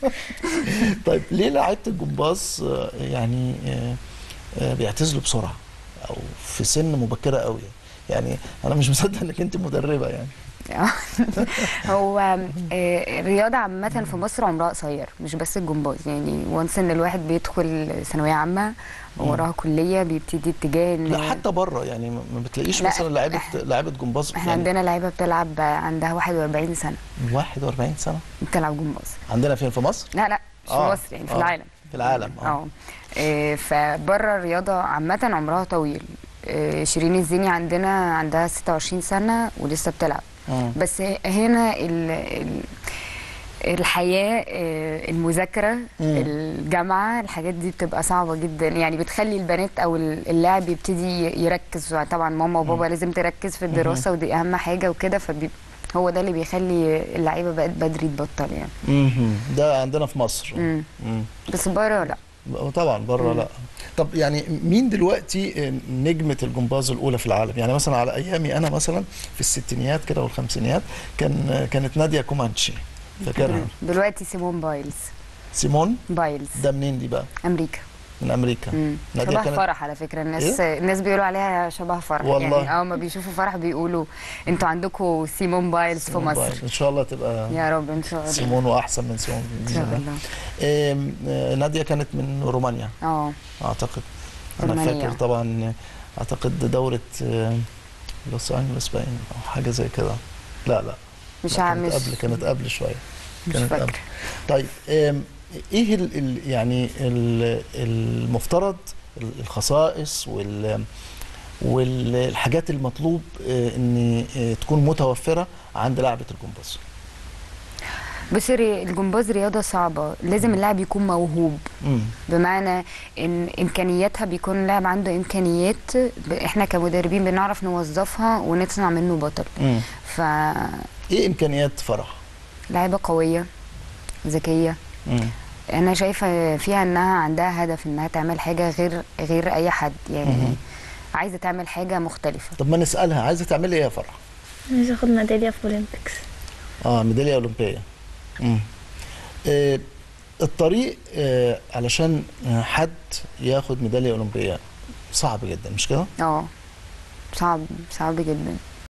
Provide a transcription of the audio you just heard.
طيب ليه لعيبه الجمباز آه، يعني آه، آه، بيعتزلوا بسرعه او في سن مبكره قوي يعني انا مش مصدق انك انت مدربه يعني هو آه، الرياضه عامه في مصر عمرها قصير مش بس الجمباز يعني وانس ان الواحد بيدخل ثانويه عامه وراها كليه بيبتدي اتجاه ان لا حتى بره يعني ما ما بتلاقيش لا، مثلا لعيبه إح- لعيبه جمباز احنا عندنا لعيبه بتلعب عندها 41 سنه 41 سنه بتلعب جمباز عندنا فين في مصر؟ لا لا مش آه، في مصر يعني في آه، العالم في العالم اه اه إيه، فبره الرياضه عامه عمرها طويل إيه، شيرين الزيني عندنا عندها 26 سنه ولسه بتلعب مم. بس هنا ال ال الحياة آه، المذاكرة الجامعة الحاجات دي بتبقى صعبة جدا يعني بتخلي البنات أو اللاعب يبتدي يركز طبعا ماما وبابا لازم تركز في الدراسة ودي أهم حاجة وكده فبي هو ده اللي بيخلي اللعيبة بقت بدري تبطل يعني مهم. ده عندنا في مصر مم. مم. بس بره لا طبعا بره لا طب يعني مين دلوقتي نجمة الجمباز الأولى في العالم؟ يعني مثلا على أيامي أنا مثلا في الستينيات كده والخمسينيات كان كانت نادية كومانشي فاكرها دلوقتي سيمون بايلز سيمون بايلز ده منين دي بقى؟ أمريكا من أمريكا مم. نادية شبه كانت- فرح على فكره الناس الناس بيقولوا عليها شبه فرح والله. يعني اه ما بيشوفوا فرح بيقولوا انتوا عندكم سيمون بايلز في سيمون مصر بايل. إن شاء الله تبقى يا رب ان شاء الله سيمون وأحسن من سيمون ان بإذن شاء الله. الله آم، آه، نادية كانت من رومانيا اه أعتقد أنا رومانيا. فاكر طبعا أعتقد دورة آه، لوس أنجلوس باين أو حاجة زي كده لا لا مش لا، عام كانت مش قبل كانت قبل شويه مش كانت قبل. فاكره طيب آم، ايه ال ال يعني ال المفترض الخصائص وال والحاجات المطلوب آه، ان آه، تكون متوفره عند لعبه الجمباز بص ري- الجمباز رياضه صعبه لازم اللاعب يكون موهوب مم. بمعنى ان امكانياتها بيكون اللاعب عنده امكانيات ب- احنا كمدربين بنعرف نوظفها ونصنع منه بطل مم. فلاعيبه ايه امكانيات فرح قويه ذكيه مم. انا شايفه فيها انها عندها هدف انها تعمل حاجه غير غير اي حد يعني مهم. عايزه تعمل حاجه مختلفه طب ما نسالها عايزه تعملي ايه يا فرح عايزة اخد ميدالية في اولمبيكس اه ميداليه اولمبيه مم. آه الطريق آه علشان آه، حد ياخد ميداليه اولمبيه صعب جدا مش كده اه صعب صعب جدا